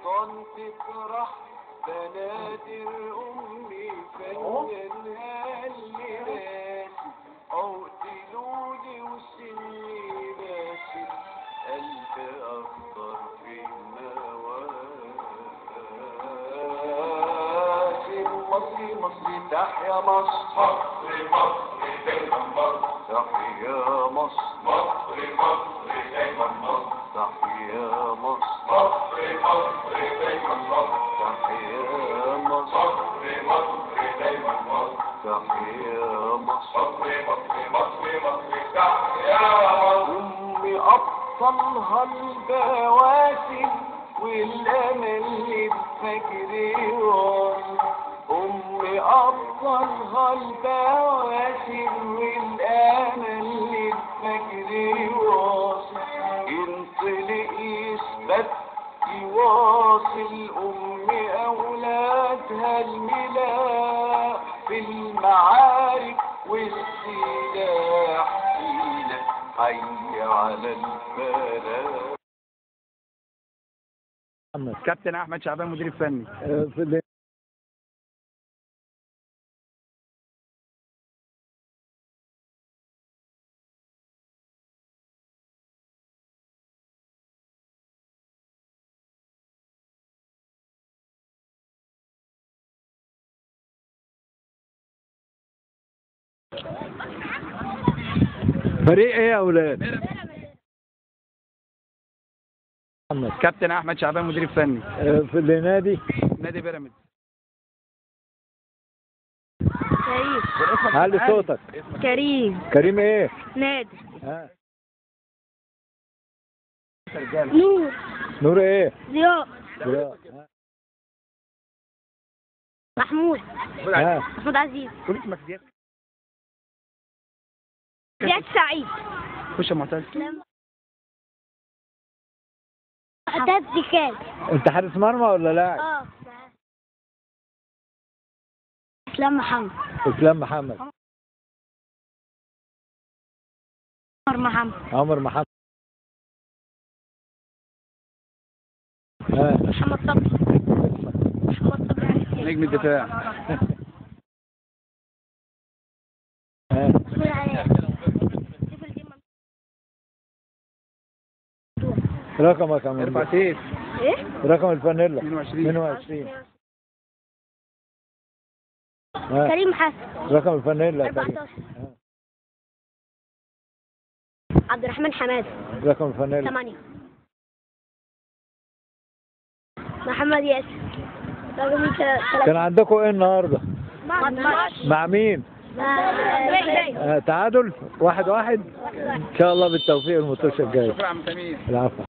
الأوطان تفرح بنادر أمي فنانها اللي راسي عقدلولي وسني باسي قلب أخضر في مواسم مصري مصري تحيا مصر مصر مصر دايما مصر تحيا مصر مصر مصر دايما مصر تحيا مصر مصر مصر دايما مصر تحيا مصر مصر مصر دايما مصر تحيا مصر مصر مصر مصر مصر تحيا مصر أمي أبطلها البواسم والأمل للفجر واصل أمي أبطلها البواسم والأمل للفجر واصل انطلق يثبت يواصل أمي أولادها الملاح في المعارك والسلاح فينا حي على الفلاح محمد كابتن احمد شعبان مدير فني آه، في ال- فريق ايه يا اولاد محمد كابتن احمد شعبان مدير فني آه، في النادي نادي بيراميدز كريم علي صوتك كريم كريم ايه نادر ها نور نور ايه ضياء ضياء. ها. محمود ها محمود عزيز قول اسمك زياد زياد سعيد خش يا معتز معتز كان انت حارس مرمى ولا لاعب اه اسلام محمد اسلام محمد عمر محمد عمر محمد ها محمد صبري محمد صبري نجم الدفاع ها محمود علاء رقمك يا عم ارفع ممدوح. سيف ايه رقم الفانيلا 22 22 ها كريم حسن رقم الفانيلا يا كريم. 14 ها. عبد الرحمن حماد رقم الفانيلا 8 محمد ياسر رقم كان عندكم ايه النهارده مع مين آه تعادل واحد واحد ان شاء الله بالتوفيق الماتش الجاي شكرا يا عم سمير العفو